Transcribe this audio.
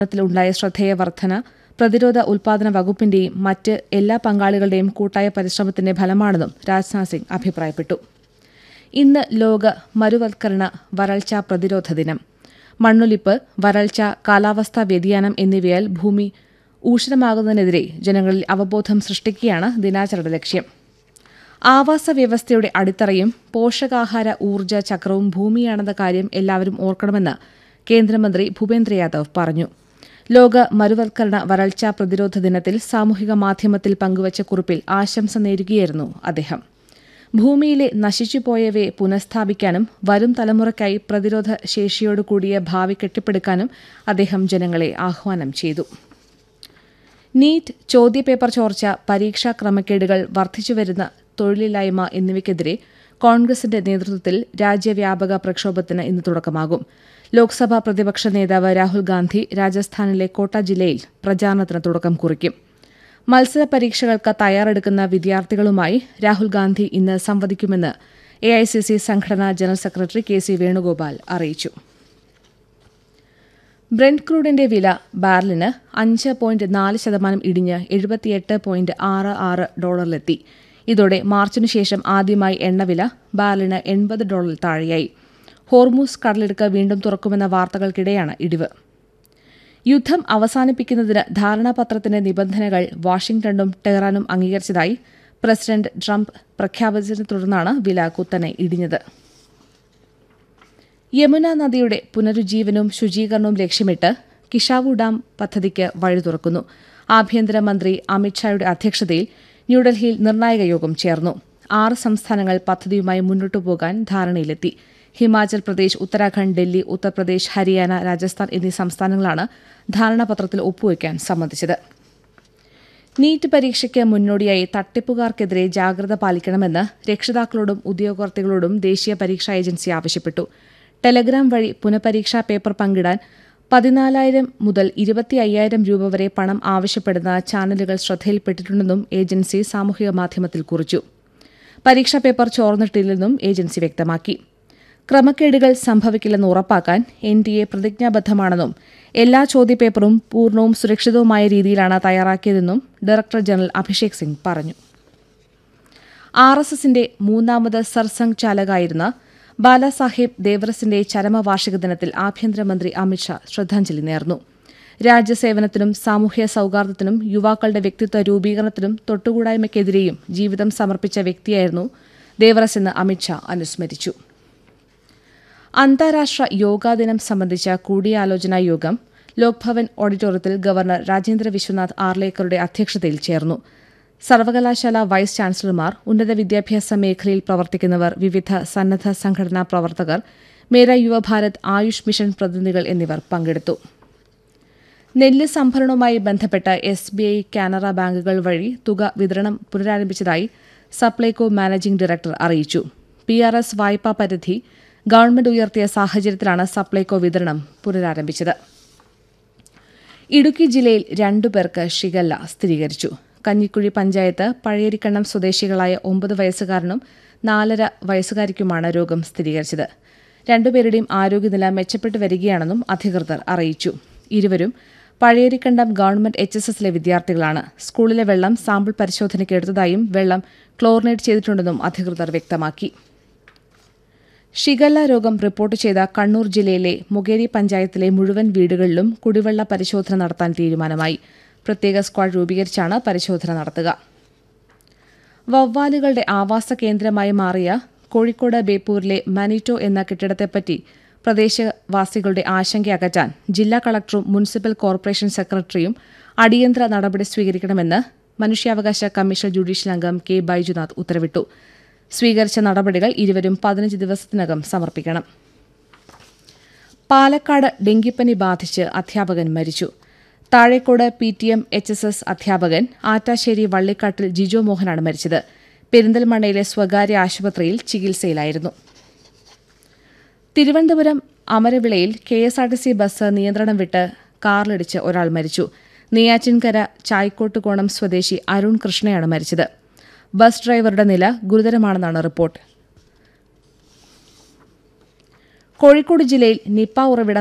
ത്തിലുണ്ടായ ശ്രദ്ധേയ വർധന പ്രതിരോധ ഉൽപാദന വകുപ്പിന്റെയും മറ്റ് എല്ലാ പങ്കാളികളുടെയും കൂട്ടായ പരിശ്രമത്തിന്റെ ഫലമാണെന്നും രാജ്നാഥ് സിംഗ് അഭിപ്രായപ്പെട്ടു ഇന്ന് ലോക മരുവൽക്കരണ വരൾച്ച പ്രതിരോധ ദിനം മണ്ണൊലിപ്പ് വരൾച്ച കാലാവസ്ഥാ വ്യതിയാനം എന്നിവയാൽ ഭൂമി ഊഷ്ണമാകുന്നതിനെതിരെ ജനങ്ങളിൽ അവബോധം സൃഷ്ടിക്കുകയാണ് ദിനാചരണ ലക്ഷ്യം ആവാസ വ്യവസ്ഥയുടെ അടിത്തറയും പോഷകാഹാര ഊർജ്ജ ചക്രവും ഭൂമിയാണെന്ന കാര്യം എല്ലാവരും ഓർക്കണമെന്ന് കേന്ദ്രമന്ത്രി ഭൂപേന്ദ്ര യാദവ് പറഞ്ഞു ലോക മരുവൽക്കരണ വരൾച്ച പ്രതിരോധ ദിനത്തിൽ സാമൂഹിക മാധ്യമത്തിൽ പങ്കുവച്ച കുറിപ്പിൽ ആശംസ നേരുകയായിരുന്നു അദ്ദേഹം ഭൂമിയിലെ നശിച്ചുപോയവയെ പുനഃസ്ഥാപിക്കാനും വരും തലമുറയ്ക്കായി പ്രതിരോധ ശേഷിയോടുകൂടിയ ഭാവി കെട്ടിപ്പടുക്കാനും അദ്ദേഹം ജനങ്ങളെ ആഹ്വാനം ചെയ്തു നീറ്റ് ചോദ്യപേപ്പർ ചോർച്ച പരീക്ഷാ ക്രമക്കേടുകൾ വർദ്ധിച്ചുവരുന്ന തൊഴിലില്ലായ്മ എന്നിവയ്ക്കെതിരെ കോൺഗ്രസിന്റെ നേതൃത്വത്തിൽ രാജ്യവ്യാപക പ്രക്ഷോഭത്തിന് ഇന്ന് തുടക്കമാകും ലോക്സഭാ പ്രതിപക്ഷ നേതാവ് രാഹുൽ ഗാന്ധി രാജസ്ഥാനിലെ കോട്ട ജില്ലയിൽ പ്രചാരണത്തിന് തുടക്കം കുറിക്കും മത്സര പരീക്ഷകൾക്ക് തയ്യാറെടുക്കുന്ന വിദ്യാർത്ഥികളുമായി രാഹുൽ ഗാന്ധി ഇന്ന് സംവദിക്കുമെന്ന് എഐസിസി സംഘടനാ general secretary K C Venugopal അറിയിച്ചു ബ്രെന്റ് ക്രൂഡിന്റെ വില ബാരലിന് അഞ്ച് പോയിന്റ് നാല് ശതമാനം ഇടിഞ്ഞ് എഴുപത്തിയെട്ട് പോയിന്റ് ആറ് ആറ് ഡോളറിലെത്തി ഇതോടെ മാർച്ചിനു ശേഷം ആദ്യമായി എണ്ണവില ബാരലിന് എൺപത് ഡോളറിൽ താഴെയായി ഹോർമൂസ് കടലെടുക്ക് വീണ്ടും തുറക്കുമെന്ന വാർത്തകൾക്കിടെയാണ് ഇടിവ് യുദ്ധം അവസാനിപ്പിക്കുന്നതിന് ധാരണാപത്രത്തിന്റെ നിബന്ധനകൾ വാഷിംഗ്ടണും ടെഹ്റാനും അംഗീകരിച്ചതായി പ്രസിഡന്റ് ട്രംപ് പ്രഖ്യാപിച്ചതിനെ തുടർന്നാണ് വില കുത്തനെ ഇടിഞ്ഞത് യമുന നദിയുടെ പുനരുജ്ജീവനവും ശുചീകരണവും ലക്ഷ്യമിട്ട് കിഷാവു ഡാം പദ്ധതിക്ക് വഴി തുറക്കുന്നു ആഭ്യന്തരമന്ത്രി അമിത്ഷായുടെ അധ്യക്ഷതയിൽ ന്യൂഡൽഹിയിൽ നിർണായക യോഗം ചേർന്നു ആറ് സംസ്ഥാനങ്ങൾ പദ്ധതിയുമായി മുന്നോട്ടു പോകാൻ ധാരണയിലെത്തി ഹിമാചൽ പ്രദേശ് ഉത്തരാഖണ്ഡ് ഡൽഹി ഉത്തർപ്രദേശ് ഹരിയാന രാജസ്ഥാൻ എന്നീ സംസ്ഥാനങ്ങളാണ് ധാരണാപത്രത്തിൽ ഒപ്പുവയ്ക്കാൻ സമ്മതിച്ചത് നീറ്റ് പരീക്ഷയ്ക്ക് മുന്നോടിയായി തട്ടിപ്പുകാർക്കെതിരെ ജാഗ്രത പാലിക്കണമെന്ന് രക്ഷിതാക്കളോടും ഉദ്യോഗാർത്ഥികളോടും ദേശീയ പരീക്ഷാ ഏജൻസി ആവശ്യപ്പെട്ടു ടെലഗ്രാം വഴി പുനഃപരീക്ഷാ പേപ്പർ പങ്കിടാൻ പതിനാലായിരം മുതൽ ഇരുപത്തി അയ്യായിരം രൂപ വരെ പണം ആവശ്യപ്പെടുന്ന ചാനലുകൾ ശ്രദ്ധയിൽപ്പെട്ടിട്ടുണ്ടെന്നും ഏജൻസി സാമൂഹിക മാധ്യമത്തിൽ കുറിച്ചു പരീക്ഷാ പേപ്പർ ചോർന്നിട്ടില്ലെന്നും ഏജൻസി വ്യക്തമാക്കി ക്രമക്കേടുകൾ സംഭവിക്കില്ലെന്ന് ഉറപ്പാക്കാൻ എൻ ഡി എ പ്രതിജ്ഞാബദ്ധമാണെന്നും എല്ലാ ചോദ്യപേപ്പറും പൂർണ്ണവും സുരക്ഷിതവുമായ രീതിയിലാണ് തയ്യാറാക്കിയതെന്നും ഡയറക്ടർ ജനറൽ അഭിഷേക് സിംഗ് പറഞ്ഞു ആർ എസ് എസിന്റെ മൂന്നാമത് സർസംഘ് ചാലകായിരുന്ന ബാലാസാഹേബ് ദേവറസിന്റെ ചരമവാർഷിക ദിനത്തിൽ ആഭ്യന്തരമന്ത്രി അമിത്ഷാ ശ്രദ്ധാഞ്ജലി നേർന്നു രാജ്യസേവനത്തിനും സാമൂഹ്യ സൌഹാർദ്ദത്തിനും യുവാക്കളുടെ വ്യക്തിത്വ രൂപീകരണത്തിനും തൊട്ടുകൂടായ്മയ്ക്കെതിരെയും ജീവിതം സമർപ്പിച്ച വ്യക്തിയായിരുന്നു ദേവറസ് എന്ന് അമിത്ഷാ അനുസ്മരിച്ചു അന്താരാഷ്ട്ര യോഗാ ദിനം സംബന്ധിച്ച കൂടിയാലോചനാ യോഗം ലോക്ഭവൻ ഓഡിറ്റോറിയത്തിൽ ഗവർണർ രാജേന്ദ്ര വിശ്വനാഥ് ആർലേക്കറുടെ അധ്യക്ഷതയിൽ ചേർന്നു സർവകലാശാല വൈസ് ചാൻസലർമാർ ഉന്നത വിദ്യാഭ്യാസ മേഖലയിൽ പ്രവർത്തിക്കുന്നവർ വിവിധ സന്നദ്ധ സംഘടനാ പ്രവർത്തകർ മേര യുവഭാരത് ആയുഷ് മിഷൻ പ്രതിനിധികൾ എന്നിവർ പങ്കെടുത്തു നെല്ല് സംഭരണവുമായി ബന്ധപ്പെട്ട് എസ് ബി ഐ കാനറ ബാങ്കുകൾ വഴി തുക വിതരണം പുനരാരംഭിച്ചതായി സപ്ലൈകോ മാനേജിംഗ് ഡയറക്ടർ അറിയിച്ചു പി ആർ എസ് വായ്പാ പരിധി ഗവൺമെന്റ് ഉയർത്തിയ സാഹചര്യത്തിലാണ് സപ്ലൈകോ വിതരണം പുനരാരംഭിച്ചത് ഇടുക്കി ജില്ലയിൽ രണ്ടുപേർക്ക് ഷിഗല്ല സ്ഥിരീകരിച്ചു കഞ്ഞിക്കുഴി പഞ്ചായത്ത് പഴയരിക്കണ്ണം സ്വദേശികളായ ഒമ്പത് വയസ്സുകാരനും നാലര വയസ്സുകാരിക്കുമാണ് രോഗം സ്ഥിരീകരിച്ചത് രണ്ടുപേരുടെയും ആരോഗ്യനില മെച്ചപ്പെട്ടു വരികയാണെന്നും അധികൃതർ അറിയിച്ചു ഇരുവരും പഴയരിക്കണ്ടം ഗവൺമെന്റ് എച്ച് എസ് എസിലെ വിദ്യാർത്ഥികളാണ് സ്കൂളിലെ വെള്ളം സാമ്പിൾ പരിശോധനയ്ക്ക് എടുത്തതായും വെള്ളം ക്ലോറിനേറ്റ് ചെയ്തിട്ടുണ്ടെന്നും അധികൃതർ വ്യക്തമാക്കി ഷിഗല്ല രോഗം റിപ്പോർട്ട് ചെയ്ത കണ്ണൂർ ജില്ലയിലെ മുകേരി പഞ്ചായത്തിലെ മുഴുവൻ വീടുകളിലും കുടിവെള്ള പരിശോധന നടത്താൻ തീരുമാനമായി പ്രത്യേക സ്ക്വാഡ് രൂപീകരിച്ചാണ് പരിശോധന നടത്തുക വവ്വാലുകളുടെ ആവാസ കേന്ദ്രമായി മാറിയ കോഴിക്കോട് ബേപ്പൂരിലെ മാനിറ്റോ എന്ന കെട്ടിടത്തെപ്പറ്റി പ്രദേശവാസികളുടെ ആശങ്ക അകറ്റാൻ ജില്ലാ കളക്ടറും മുനിസിപ്പൽ കോർപ്പറേഷൻ സെക്രട്ടറിയും അടിയന്തര നടപടി സ്വീകരിക്കണമെന്ന് മനുഷ്യാവകാശ കമ്മീഷൻ ജുഡീഷ്യൽ അംഗം കെ ബൈജുനാഥ് ഉത്തരവിട്ടു സ്വീകരിച്ച നടപടികൾ ഇരുവരും പതിനഞ്ച് ദിവസത്തിനകം സമർപ്പിക്കണം പാലക്കാട് ഡെങ്കിപ്പനി ബാധിച്ച് അധ്യാപകൻ മരിച്ചു Thazhekode P T M H S S അധ്യാപകൻ ആറ്റാശ്ശേരി വള്ളിക്കാട്ടിൽ ജിജോ മോഹനാണ് മരിച്ചത് പെരിന്തൽമണ്ണയിലെ സ്വകാര്യ ആശുപത്രിയിൽ ചികിത്സയിലായിരുന്നു തിരുവനന്തപുരം അമരവിളയിൽ K S R T C bus നിയന്ത്രണം വിട്ട് കാറിലിടിച്ച് ഒരാൾ മരിച്ചു നെയ്യാറ്റിൻകര ചായ്ക്കോട്ടുകോണം സ്വദേശി അരുൺ കൃഷ്ണയാണ് മരിച്ചത് ബസ് ഡ്രൈവറുടെ നില ഗുരുതരമാണെന്നാണ് റിപ്പോർട്ട് കോഴിക്കോട് ജില്ലയിൽ നിപ്പ ഉറവിടം